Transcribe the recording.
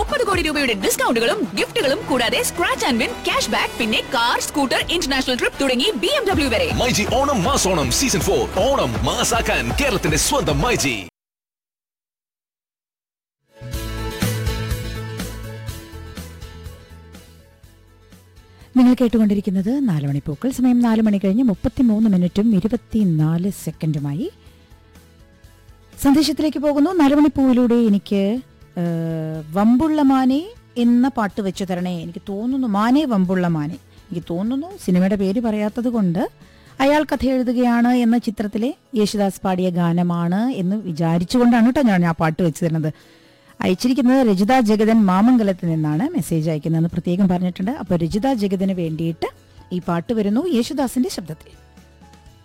മുപ്പത് കോടി രൂപയുടെ ഡിസ്കൗണ്ടുകളും ഗിഫ്റ്റുകളും കൂടാതെ scratch and win cash back പിന്നെ കാർ സ്കൂട്ടർ ഇന്റർനാഷണൽ ട്രിപ്പ് തുടങ്ങി ബി എം ഡബ്ല്യു വരെ മൈജി ഓണം മാസോണം സീസൺ ഫോർ ഓണം മാസാക്കാൻ കേരളത്തിന്റെ സ്വന്തം മൈജി നിങ്ങൾ കേട്ടുകൊണ്ടിരിക്കുന്നത് നാല് മണിപ്പൂക്കൾ സമയം നാല് മണി കഴിഞ്ഞ് മുപ്പത്തിമൂന്ന് മിനിറ്റും ഇരുപത്തിനാല് സെക്കൻഡുമായി സന്ദേശത്തിലേക്ക് പോകുന്നു നാല് മണിപ്പൂവിലൂടെ എനിക്ക് ആ, വമ്പുള്ള മാനെ എന്ന പാട്ട് വെച്ചു തരണേ എനിക്ക് തോന്നുന്നു മാനെ വമ്പുള്ള മാനെ എനിക്ക് തോന്നുന്നു സിനിമയുടെ പേര് പറയാത്തത് കൊണ്ട് അയാൾ കഥ എഴുതുകയാണ് എന്ന ചിത്രത്തിലെ യേശുദാസ് പാടിയ ഗാനമാണ് എന്ന് വിചാരിച്ചുകൊണ്ടാണ് കേട്ടോ ഞാൻ ആ പാട്ട് വെച്ചു തരുന്നത് അയച്ചിരിക്കുന്നത് രജിത ജഗതൻ മാമംഗലത്തിൽ നിന്നാണ് മെസ്സേജ് അയക്കുന്നതെന്ന് പ്രത്യേകം പറഞ്ഞിട്ടുണ്ട് അപ്പോൾ രജിത ജഗതിന് വേണ്ടിയിട്ട് ഈ പാട്ട് വരുന്നു യേശുദാസിന്റെ ശബ്ദത്തിൽ